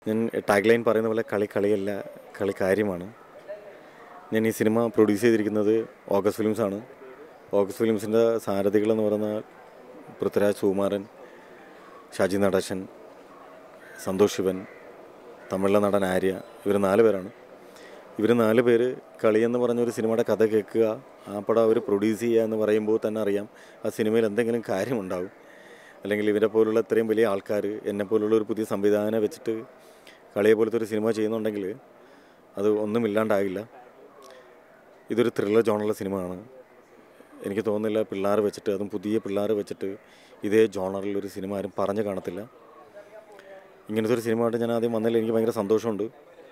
ഞാൻ tag line പറയുന്ന പോലെ കളി കളിയല്ല കളി കാര്യമാണ് ഞാൻ ഈ സിനിമ പ്രൊഡ്യൂസ് ചെയ്തിരിക്കുന്നത് ഓഗസ്റ്റ് ഫിലിംസാണ് ഓഗസ്റ്റ് ഫിലിംസിൻ്റെ സാരഥികളെന്ന് പറയുന്ന പൃഥ്വിരാജ് സുകുമാരൻ ഷാജി നടേശൻ സന്തോഷ് ശിവൻ തമിഴിലെ നടൻ ആര്യ ഇവർ നാല് പേരാണ് ഇവർ നാല് പേര് കളി എന്ന് പറഞ്ഞൊരു സിനിമയുടെ കഥ കേൾക്കുക ആ പടം അവർ പ്രൊഡ്യൂസ് ചെയ്യുക എന്ന് പറയുമ്പോൾ തന്നെ അറിയാം ആ സിനിമയിൽ എന്തെങ്കിലും കാര്യമുണ്ടാവും അല്ലെങ്കിൽ ഇവരെ പോലുള്ള ഇത്രയും വലിയ ആൾക്കാർ എന്നെ പോലുള്ള ഒരു പുതിയ സംവിധാനം വെച്ചിട്ട് കളിയെ പോലത്തെ ഒരു സിനിമ ചെയ്യുന്നുണ്ടെങ്കിൽ അത് ഒന്നും ഇല്ലാണ്ടാകില്ല ഇതൊരു ത്രില്ലർ ജോണറുള്ള സിനിമയാണ് എനിക്ക് തോന്നുന്നില്ല പിള്ളേർ വെച്ചിട്ട് അതും പുതിയ പിള്ളേർ വെച്ചിട്ട് ഇതേ ജോണറിൽ ഒരു സിനിമ ആരും പറഞ്ഞു കാണത്തില്ല ഇങ്ങനത്തെ ഒരു സിനിമ ആയിട്ട് ഞാൻ ആദ്യം വന്നതിൽ എനിക്ക് ഭയങ്കര സന്തോഷമുണ്ട്